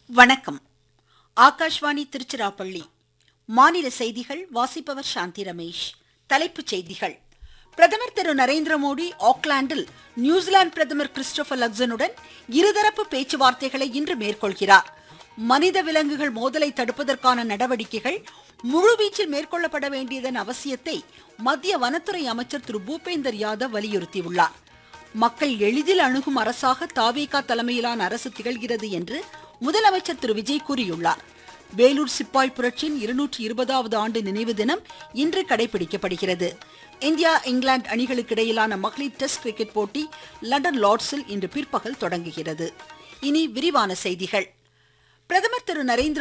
வணக்கம் ஆகாஷ்வாணி திருச்சிராப்பள்ளி மாநில செய்திகள் வாசிப்பவர் சாந்தி ரமேஷ் தலைப்புச் செய்திகள் பிரதமர் திரு நரேந்திர மோடி ஆக்லாந்தில் நியூசிலாந்து பிரதமர் கிறிஸ்டோபர் லக்சனுடன் இருதரப்பு பேச்சுவார்த்தைகளை இன்று மேற்கொள்கிறார் மனித விலங்குகள் மோதலை தடுப்பதற்கான நடவடிக்கைகள் முழுவீச்சில் மேற்கொள்ளப்பட வேண்டியதன் அவசியத்தை மத்திய வனத்துறை அமைச்சர் திரு பூபேந்தர் யாதவ் வலியுறுத்தியுள்ளார் மக்கள் எளிதில் அணுகும் அரசாக தாவேகா தலைமையிலான அரசு திகழ்கிறது என்று முதலமைச்சர் திரு விஜய் கூறியுள்ளார் வேலூர் சிப்பாய் புரட்சியின் இருநூற்றி இருபதாவது ஆண்டு நினைவு தினம் இன்று கடைபிடிக்கப்படுகிறது இந்தியா இங்கிலாந்து அணிகளுக்கு இடையிலான மகளிர் டெஸ்ட் கிரிக்கெட் போட்டி லண்டன் லார்ட்ஸில் இன்று பிற்பகல் தொடங்குகிறது இனி விரிவான செய்திகள் பிரதமர் திரு நரேந்திர